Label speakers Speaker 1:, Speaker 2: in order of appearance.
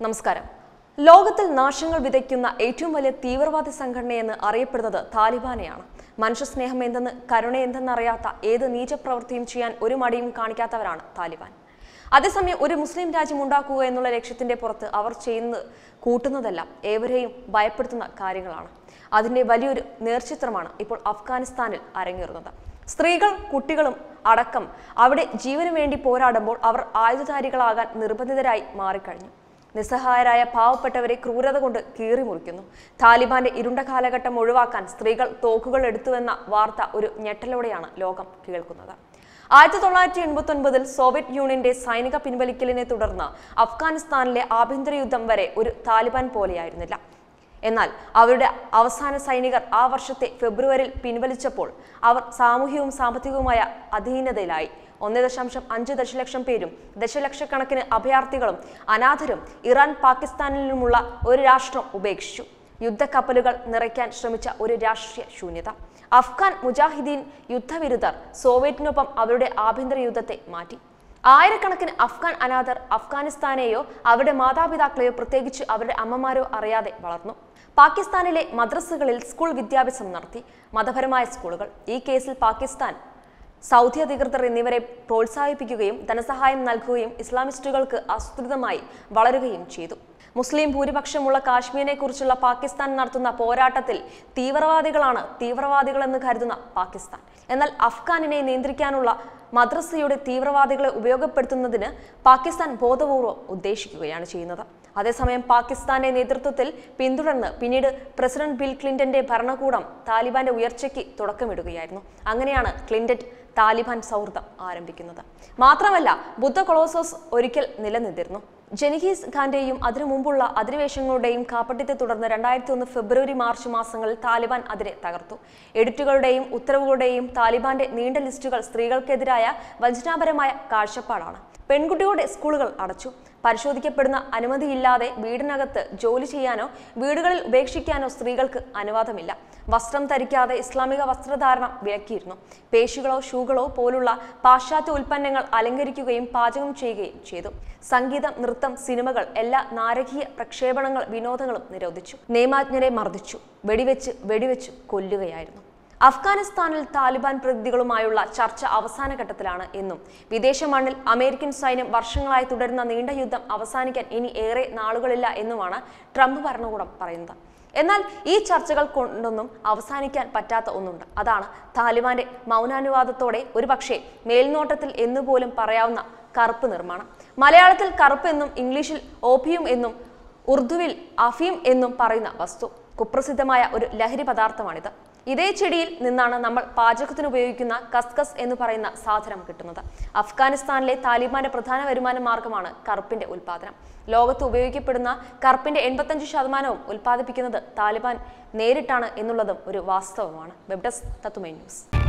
Speaker 1: നമസ്കാരം ലോകത്തിൽ നാശങ്ങൾ വിതയ്ക്കുന്ന ഏറ്റവും വലിയ തീവ്രവാദി സംഘടനയെന്ന് അറിയപ്പെടുന്നത് താലിബാനെയാണ് മനുഷ്യസ്നേഹം എന്തെന്ന് കരുണ എന്തെന്നറിയാത്ത ഏത് നീചപ്രവൃത്തിയും ചെയ്യാൻ ഒരു മടിയും കാണിക്കാത്തവരാണ് താലിബാൻ അതേസമയം ഒരു മുസ്ലിം രാജ്യം ഉണ്ടാക്കുക എന്നുള്ള ലക്ഷ്യത്തിന്റെ പുറത്ത് അവർ ചെയ്യുന്നത് കൂട്ടുന്നതെല്ലാം ഏവരെയും ഭയപ്പെടുത്തുന്ന കാര്യങ്ങളാണ് അതിന്റെ വലിയൊരു നേർചിത്രമാണ് ഇപ്പോൾ അഫ്ഗാനിസ്ഥാനിൽ അരങ്ങേറുന്നത് സ്ത്രീകൾ കുട്ടികളും അടക്കം അവിടെ ജീവന് വേണ്ടി പോരാടുമ്പോൾ അവർ ആയുധധാരികളാകാൻ നിർബന്ധിതരായി മാറിക്കഴിഞ്ഞു നിസ്സഹായരായ പാവപ്പെട്ടവരെ ക്രൂരത കൊണ്ട് കീറിമുറിക്കുന്നു താലിബാന്റെ ഇരുണ്ട കാലഘട്ടം ഒഴിവാക്കാൻ സ്ത്രീകൾ തോക്കുകൾ എടുത്തുവെന്ന വാർത്ത ഒരു ഞെട്ടലോടെയാണ് ലോകം കേൾക്കുന്നത് ആയിരത്തി തൊള്ളായിരത്തി എൺപത്തി ഒൻപതിൽ സോവിയറ്റ് യൂണിയന്റെ സൈനിക പിൻവലിക്കലിനെ തുടർന്ന് അഫ്ഗാനിസ്ഥാനിലെ ആഭ്യന്തര യുദ്ധം വരെ ഒരു താലിബാൻ പോലെയായിരുന്നില്ല എന്നാൽ അവരുടെ അവസാന സൈനികർ ആ വർഷത്തെ ഫെബ്രുവരിയിൽ പിൻവലിച്ചപ്പോൾ അവർ സാമൂഹികവും സാമ്പത്തികവുമായ അധീനതയിലായി ഒന്ന് ദശാംശം അഞ്ച് ദശലക്ഷം പേരും ദശലക്ഷക്കണക്കിന് അഭയാർത്ഥികളും അനാഥരും ഇറാൻ പാകിസ്ഥാനിലുമുള്ള ഒരു രാഷ്ട്രം ഉപേക്ഷിച്ചു യുദ്ധക്കപ്പലുകൾ നിറയ്ക്കാൻ ശ്രമിച്ച ഒരു രാഷ്ട്രീയ ശൂന്യത അഫ്ഗാൻ മുജാഹിദീൻ യുദ്ധവിരുദ്ധർ സോവിയറ്റിനൊപ്പം അവരുടെ ആഭ്യന്തര യുദ്ധത്തെ മാറ്റി ആയിരക്കണക്കിന് അഫ്ഗാൻ അനാഥർ അഫ്ഗാനിസ്ഥാനെയോ അവരുടെ മാതാപിതാക്കളെയോ പ്രത്യേകിച്ച് അവരുടെ അമ്മമാരോ അറിയാതെ വളർന്നു പാകിസ്ഥാനിലെ മദ്രസകളിൽ സ്കൂൾ വിദ്യാഭ്യാസം നടത്തി മതപരമായ സ്കൂളുകൾ ഈ കേസിൽ പാകിസ്ഥാൻ സൗദി അധികൃതർ എന്നിവരെ പ്രോത്സാഹിപ്പിക്കുകയും ധനസഹായം നൽകുകയും ഇസ്ലാമിസ്റ്റുകൾക്ക് ആസൂത്രിതമായി വളരുകയും ചെയ്തു മുസ്ലിം ഭൂരിപക്ഷമുള്ള കാശ്മീരിനെ കുറിച്ചുള്ള പാകിസ്ഥാൻ നടത്തുന്ന പോരാട്ടത്തിൽ തീവ്രവാദികളാണ് തീവ്രവാദികളെന്ന് കരുതുന്ന പാകിസ്ഥാൻ എന്നാൽ അഫ്ഗാനിനെ നിയന്ത്രിക്കാനുള്ള മദ്രസയുടെ തീവ്രവാദികളെ ഉപയോഗപ്പെടുത്തുന്നതിന് പാകിസ്ഥാൻ ബോധപൂർവം ഉദ്ദേശിക്കുകയാണ് ചെയ്യുന്നത് അതേസമയം പാകിസ്ഥാന്റെ നേതൃത്വത്തിൽ പിന്തുടർന്ന് പിന്നീട് പ്രസിഡന്റ് ബിൽ ക്ലിന്റന്റെ ഭരണകൂടം താലിബാന്റെ ഉയർച്ചയ്ക്ക് തുടക്കമിടുകയായിരുന്നു അങ്ങനെയാണ് ക്ലിന്റൺ താലിബാൻ സൗഹൃദം ആരംഭിക്കുന്നത് മാത്രമല്ല ബുദ്ധ കൊളോസോസ് ഒരിക്കൽ നിലനിന്നിരുന്നു ജനഹീസ് ഖാന്റെയും അതിനു മുമ്പുള്ള അധിനിവേശങ്ങളുടെയും കാപ്പട്യത്തെ തുടർന്ന് രണ്ടായിരത്തി ഒന്ന് ഫെബ്രുവരി മാർച്ച് മാസങ്ങളിൽ താലിബാൻ അതിനെ തകർത്തു എഡിറ്റുകളുടെയും ഉത്തരവുകളുടെയും താലിബാന്റെ നീണ്ട ലിസ്റ്റുകൾ സ്ത്രീകൾക്കെതിരായ വഞ്ചനാപരമായ കാഴ്ചപ്പാടാണ് പെൺകുട്ടികളുടെ സ്കൂളുകൾ അടച്ചു പരിശോധിക്കപ്പെടുന്ന അനുമതിയില്ലാതെ വീടിനകത്ത് ജോലി ചെയ്യാനോ വീടുകളിൽ ഉപേക്ഷിക്കാനോ സ്ത്രീകൾക്ക് അനുവാദമില്ല വസ്ത്രം ധരിക്കാതെ ഇസ്ലാമിക വസ്ത്രധാരണം വിലക്കിയിരുന്നു പേശികളോ ഷൂകളോ പോലുള്ള പാശ്ചാത്യ ഉൽപ്പന്നങ്ങൾ അലങ്കരിക്കുകയും പാചകം ചെയ്യുകയും ചെയ്തു സംഗീതം നൃത്തം സിനിമകൾ എല്ലാ നാരകീയ പ്രക്ഷേപണങ്ങൾ വിനോദങ്ങളും നിരോധിച്ചു നിയമാജ്ഞരെ മർദ്ദിച്ചു വെടിവെച്ച് വെടിവെച്ച് കൊല്ലുകയായിരുന്നു അഫ്ഗാനിസ്ഥാനിൽ താലിബാൻ പ്രതിനിധികളുമായുള്ള ചർച്ച അവസാന ഘട്ടത്തിലാണ് എന്നും വിദേശ മണ്ണിൽ അമേരിക്കൻ സൈന്യം വർഷങ്ങളായി തുടരുന്ന നീണ്ട യുദ്ധം അവസാനിക്കാൻ ഇനി ഏറെ നാളുകളില്ല എന്നുമാണ് ട്രംപ് ഭരണകൂടം പറയുന്നത് എന്നാൽ ഈ ചർച്ചകൾ കൊണ്ടൊന്നും അവസാനിക്കാൻ പറ്റാത്ത ഒന്നുണ്ട് അതാണ് താലിബാന്റെ മൗനാനുവാദത്തോടെ ഒരുപക്ഷെ മേൽനോട്ടത്തിൽ എന്നുപോലും പറയാവുന്ന കറുപ്പ് നിർമ്മാണം മലയാളത്തിൽ കറുപ്പ് എന്നും ഇംഗ്ലീഷിൽ ഓപിയം എന്നും ഉറുദുവിൽ അഫീം എന്നും പറയുന്ന വസ്തു കുപ്രസിദ്ധമായ ഒരു ലഹരി പദാർത്ഥമാണിത് ഇതേ ചെടിയിൽ നിന്നാണ് നമ്മൾ പാചകത്തിന് ഉപയോഗിക്കുന്ന കസ്കസ് എന്ന് പറയുന്ന സാധനം കിട്ടുന്നത് അഫ്ഗാനിസ്ഥാനിലെ താലിബാന്റെ പ്രധാന വരുമാന മാർഗമാണ് കറുപ്പിന്റെ ഉൽപാദനം ലോകത്ത് ഉപയോഗിക്കപ്പെടുന്ന കറുപ്പിന്റെ എൺപത്തഞ്ച് ശതമാനവും ഉൽപ്പാദിപ്പിക്കുന്നത് താലിബാൻ നേരിട്ടാണ് എന്നുള്ളതും ഒരു വാസ്തവമാണ് വെബ് ഡെസ്ക് തത്തുമൈ ന്യൂസ്